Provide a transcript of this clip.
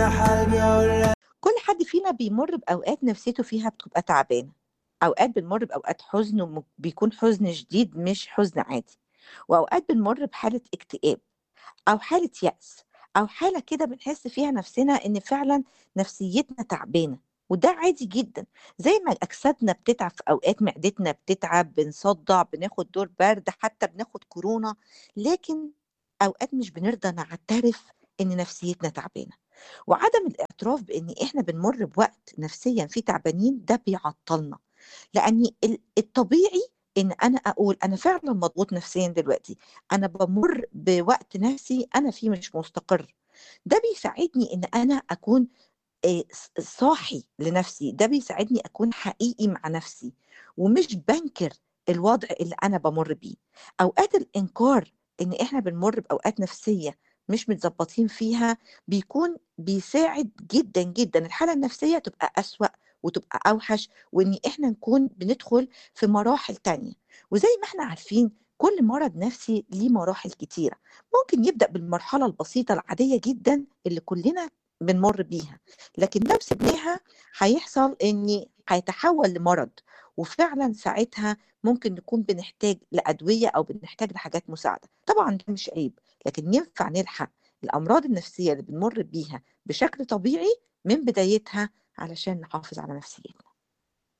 افتح قلبي اقول كل حد فينا بيمر بأوقات نفسيته فيها بتبقى تعبانة أوقات بنمر بأوقات حزن وم- بيكون حزن شديد مش حزن عادي وأوقات بنمر بحالة اكتئاب أو حالة يأس أو حالة كده بنحس فيها نفسنا إن فعلا نفسيتنا تعبانة وده عادي جدا زي ما أجسادنا بتتعب في أوقات معدتنا بتتعب بنصدع بناخد دور برد حتى بناخد كورونا لكن أوقات مش بنرضى نعترف إن نفسيتنا تعبانة وعدم الاعتراف بإن إحنا بنمر بوقت نفسيا فيه تعبانين ده بيعطلنا لأن ال- الطبيعي إن أنا أقول أنا فعلا مضغوط نفسيا دلوقتي أنا بمر بوقت نفسي أنا فيه مش مستقر ده بيساعدني إن أنا أكون آه، ص- صاحي لنفسي ده بيساعدني أكون حقيقي مع نفسي ومش بنكر الوضع اللي أنا بمر بيه أوقات الإنكار إن إحنا بنمر بأوقات نفسية مش متظبطين فيها بيكون بيساعد جدا جدا الحالة النفسية تبقى أسوأ وتبقى أوحش وإن إحنا نكون بندخل في مراحل تانية وزي ما إحنا عارفين كل مرض نفسي ليه مراحل كتيرة ممكن يبدأ بالمرحلة البسيطة العادية جدا اللي كلنا بنمر بيها لكن لو سبناها هيحصل ان هيتحول لمرض وفعلا ساعتها ممكن نكون بنحتاج لأدوية أو بنحتاج لحاجات مساعدة طبعا ده مش عيب لكن ينفع نلحق الأمراض النفسية اللي بنمر بيها بشكل طبيعي من بدايتها علشان نحافظ على نفسيتنا